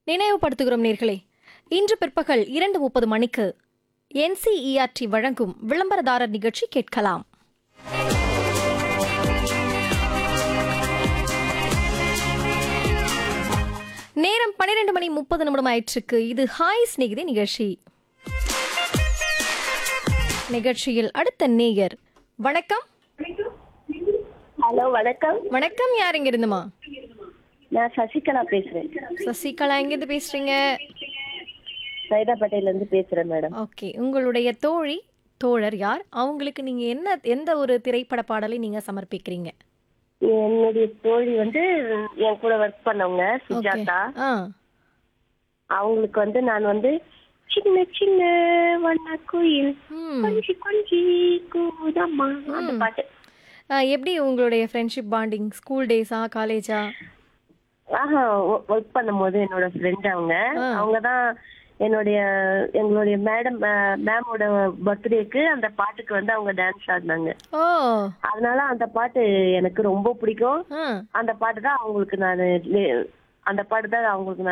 நினைவுபடுத்துகிறோம் நேர்களே இன்று பிற்பகல் இரண்டு முப்பது மணிக்கு என்சிஇஆர்டி வழங்கும் விளம்பரதாரர் நிகழ்ச்சி கேட்கலாம் நேரம் பன்னிரண்டு மணி முப்பது நிமிடம் ஆயிற்றுக்கு இது ஹாய் ஸ்நேகிதி நிகழ்ச்சி நிகழ்ச்சியில் அடுத்த நேயர் வணக்கம் ஹலோ வணக்கம் வணக்கம் யார் இங்க இருந்துமா நான் சசிகலா பேசுறேன் சசிகலா எங்கிருந்து பேசுறீங்க சைதாப்பேட்டையில இருந்து பேசுறேன் மேடம் ஓகே உங்களுடைய தோழி தோழர் யார் அவங்களுக்கு நீங்க என்ன எந்த ஒரு திரைப்பட பாடலை நீங்க சமர்ப்பிக்கிறீங்க என்னுடைய தோழி வந்து என் கூட ஒர்க் பண்ணவங்க சுஜாதா ஆ அவங்களுக்கு வந்து நான் வந்து சின்ன சின்ன வண்ண குயில் ம். கொஞ்சி கொஞ்சி கூதம்மா அந்த பாட்டு ஆ, எப்படி உங்களுடைய ஃப்ரெண்ட்ஷிப் பாண்டிங் ஸ்கூல் டேஸா காலேஜா ஆஹா ஒர்க் பண்ணும்போது என்னோட ஃப்ரெண்ட் அவங்க ஆ. அவங்க தான் என்னுடைய எங்களுடைய மேடம் மேமோட பர்த்டேக்கு அந்த பாட்டுக்கு வந்து அவங்க டான்ஸ் ஆடினாங்க ஓ அதனால அந்த பாட்டு எனக்கு ரொம்ப பிடிக்கும் ஆ அந்த பாட்டு தான் அவங்களுக்கு நான் அந்த பாட்டு தான் அவங்களுக்கு நான்